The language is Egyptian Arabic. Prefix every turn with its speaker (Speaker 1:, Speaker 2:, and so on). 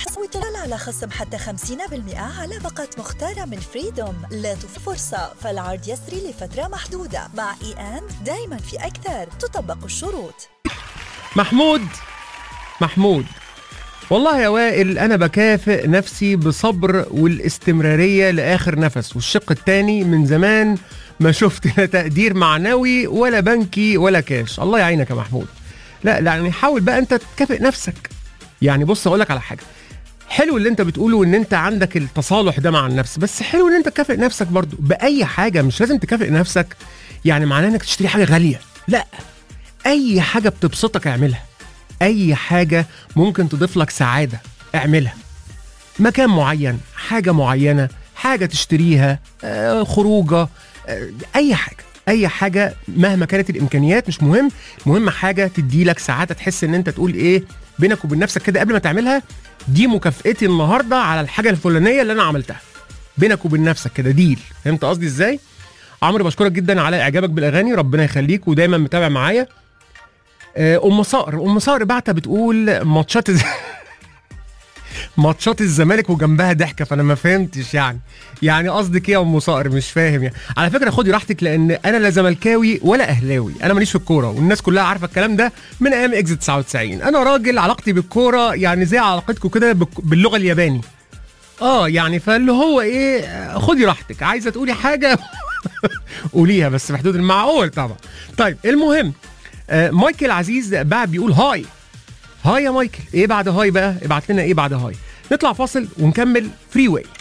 Speaker 1: وتطلع على خصم حتى 50% على باقات مختارة من فريدوم لا تفوت فرصة فالعرض يسري لفترة محدودة مع اي اند دايما في أكثر تطبق الشروط
Speaker 2: محمود محمود والله يا وائل انا بكافئ نفسي بصبر والاستمراريه لاخر نفس والشق الثاني من زمان ما شفت لا تقدير معنوي ولا بنكي ولا كاش الله يعينك يا محمود لا لا يعني حاول بقى انت تكافئ نفسك يعني بص اقول لك على حاجه حلو اللي انت بتقوله ان انت عندك التصالح ده مع النفس بس حلو ان انت تكافئ نفسك برضو باي حاجه مش لازم تكافئ نفسك يعني معناه انك تشتري حاجه غاليه لا اي حاجه بتبسطك اعملها اي حاجه ممكن تضيف لك سعاده اعملها مكان معين حاجه معينه حاجه تشتريها آه، خروجه آه، اي حاجه اي حاجه مهما كانت الامكانيات مش مهم المهم حاجه تدي لك سعاده تحس ان انت تقول ايه بينك وبين نفسك كده قبل ما تعملها دي مكافئتي النهارده على الحاجه الفلانيه اللي انا عملتها بينك وبين نفسك كده ديل فهمت قصدي ازاي عمرو بشكرك جدا على اعجابك بالاغاني ربنا يخليك ودايما متابع معايا آه، ام صقر ام صقر بعتها بتقول ماتشات الز... ماتشات الزمالك وجنبها ضحكه فانا ما فهمتش يعني يعني قصدك ايه يا ام صقر مش فاهم يعني على فكره خدي راحتك لان انا لا زملكاوي ولا اهلاوي انا ماليش في الكوره والناس كلها عارفه الكلام ده من ايام اكزيت 99 انا راجل علاقتي بالكوره يعني زي علاقتكم كده بالك- باللغه الياباني اه يعني فاللي هو ايه آه، خدي راحتك عايزه تقولي حاجه قوليها بس في حدود المعقول طبعا طيب المهم آه، مايكل عزيز بعد بيقول هاي هاي يا مايكل ايه بعد هاي بقى ابعت لنا ايه بعد هاي نطلع فاصل ونكمل فري واي